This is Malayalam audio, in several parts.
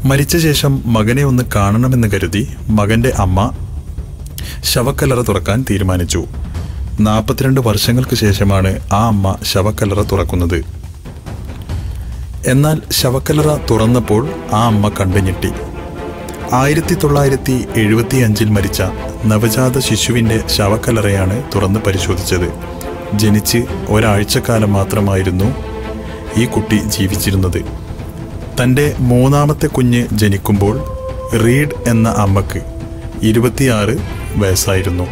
മരിച്ച ശേഷം മകനെ ഒന്ന് കാണണമെന്ന് കരുതി മകന്റെ അമ്മ ശവക്കല്ലറ തുറക്കാൻ തീരുമാനിച്ചു നാൽപ്പത്തിരണ്ട് വർഷങ്ങൾക്ക് ശേഷമാണ് ആ അമ്മ ശവക്കല്ലറ തുറക്കുന്നത് എന്നാൽ ശവക്കല്ലറ തുറന്നപ്പോൾ ആ അമ്മ കണ്ടു ഞെട്ടി ആയിരത്തി തൊള്ളായിരത്തി എഴുപത്തി അഞ്ചിൽ മരിച്ച നവജാത ശിശുവിൻ്റെ ശവക്കല്ലറയാണ് തുറന്ന് പരിശോധിച്ചത് ജനിച്ച് ഒരാഴ്ചക്കാലം മാത്രമായിരുന്നു ഈ കുട്ടി ജീവിച്ചിരുന്നത് തൻ്റെ മൂന്നാമത്തെ കുഞ്ഞ് ജനിക്കുമ്പോൾ റീഡ് എന്ന അമ്മക്ക് ഇരുപത്തിയാറ് വയസ്സായിരുന്നു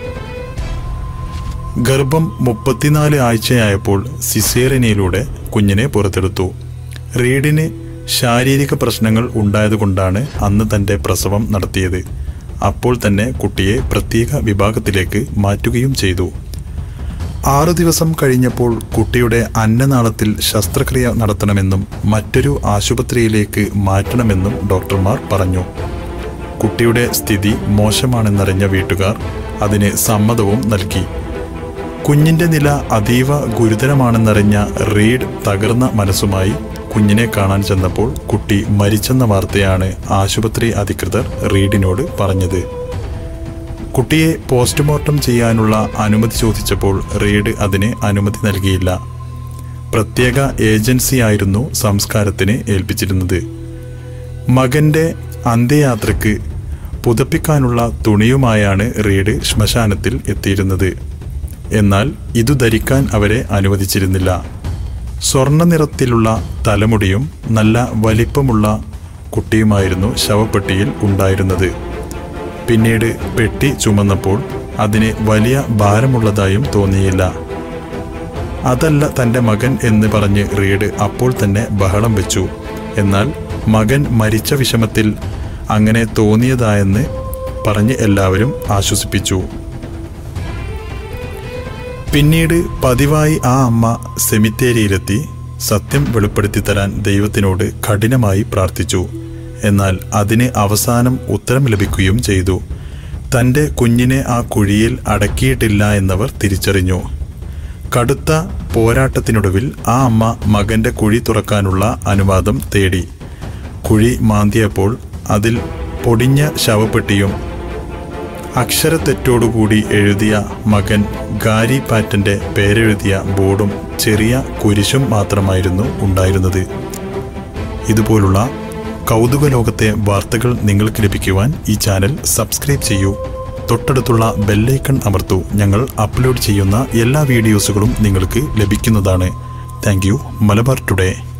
ഗർഭം മുപ്പത്തിനാല് ആഴ്ചയായപ്പോൾ സിസേറിനയിലൂടെ കുഞ്ഞിനെ പുറത്തെടുത്തു റീഡിന് ശാരീരിക പ്രശ്നങ്ങൾ ഉണ്ടായതുകൊണ്ടാണ് അന്ന് തൻ്റെ പ്രസവം നടത്തിയത് അപ്പോൾ തന്നെ കുട്ടിയെ പ്രത്യേക വിഭാഗത്തിലേക്ക് മാറ്റുകയും ചെയ്തു ആറു ദിവസം കഴിഞ്ഞപ്പോൾ കുട്ടിയുടെ അന്നനാളത്തിൽ ശസ്ത്രക്രിയ നടത്തണമെന്നും മറ്റൊരു ആശുപത്രിയിലേക്ക് മാറ്റണമെന്നും ഡോക്ടർമാർ പറഞ്ഞു കുട്ടിയുടെ സ്ഥിതി മോശമാണെന്നറിഞ്ഞ വീട്ടുകാർ അതിന് സമ്മതവും നൽകി കുഞ്ഞിന്റെ നില അതീവ ഗുരുതരമാണെന്നറിഞ്ഞ റീഡ് തകർന്ന മനസ്സുമായി കുഞ്ഞിനെ കാണാൻ ചെന്നപ്പോൾ കുട്ടി മരിച്ചെന്ന വാർത്തയാണ് ആശുപത്രി അധികൃതർ റീഡിനോട് പറഞ്ഞത് കുട്ടിയെ പോസ്റ്റ്മോർട്ടം ചെയ്യാനുള്ള അനുമതി ചോദിച്ചപ്പോൾ റീഡ് അതിന് അനുമതി നൽകിയില്ല പ്രത്യേക ഏജൻസിയായിരുന്നു സംസ്കാരത്തിന് ഏൽപ്പിച്ചിരുന്നത് മകന്റെ അന്ത്യയാത്രയ്ക്ക് പുതപ്പിക്കാനുള്ള തുണിയുമായാണ് റീഡ് ശ്മശാനത്തിൽ എത്തിയിരുന്നത് എന്നാൽ ഇതു ധരിക്കാൻ അവരെ അനുവദിച്ചിരുന്നില്ല സ്വർണ്ണ നിറത്തിലുള്ള തലമുടിയും നല്ല വലിപ്പമുള്ള കുട്ടിയുമായിരുന്നു ശവപ്പെട്ടിയിൽ ഉണ്ടായിരുന്നത് പിന്നീട് പെട്ടി ചുമന്നപ്പോൾ അതിന് വലിയ ഭാരമുള്ളതായും തോന്നിയില്ല അതല്ല തൻ്റെ മകൻ എന്ന് പറഞ്ഞ് റീഡ് അപ്പോൾ തന്നെ ബഹളം വെച്ചു എന്നാൽ മകൻ മരിച്ച വിഷമത്തിൽ അങ്ങനെ തോന്നിയതായെന്ന് പറഞ്ഞ് എല്ലാവരും ആശ്വസിപ്പിച്ചു പിന്നീട് പതിവായി ആ അമ്മ സെമിത്തേരിയിലെത്തി സത്യം വെളിപ്പെടുത്തി തരാൻ ദൈവത്തിനോട് കഠിനമായി പ്രാർത്ഥിച്ചു എന്നാൽ അതിന് അവസാനം ഉത്തരം ലഭിക്കുകയും ചെയ്തു തൻ്റെ കുഞ്ഞിനെ ആ കുഴിയിൽ അടക്കിയിട്ടില്ല എന്നവർ തിരിച്ചറിഞ്ഞു കടുത്ത പോരാട്ടത്തിനൊടുവിൽ ആ അമ്മ മകന്റെ കുഴി തുറക്കാനുള്ള അനുവാദം തേടി കുഴി മാന്തിയപ്പോൾ അതിൽ പൊടിഞ്ഞ ശവപ്പെട്ടിയും അക്ഷരത്തെറ്റോടുകൂടി എഴുതിയ മകൻ ഗാരി പാറ്റന്റെ പേരെഴുതിയ ബോർഡും ചെറിയ കുരിശും മാത്രമായിരുന്നു ഉണ്ടായിരുന്നത് ഇതുപോലുള്ള കൗതുക ലോകത്തെ വാർത്തകൾ നിങ്ങൾക്ക് ലഭിക്കുവാൻ ഈ ചാനൽ സബ്സ്ക്രൈബ് ചെയ്യൂ തൊട്ടടുത്തുള്ള ബെല്ലൈക്കൺ അമർത്തൂ ഞങ്ങൾ അപ്ലോഡ് ചെയ്യുന്ന എല്ലാ വീഡിയോസുകളും നിങ്ങൾക്ക് ലഭിക്കുന്നതാണ് താങ്ക് യു മലബാർ ടുഡേ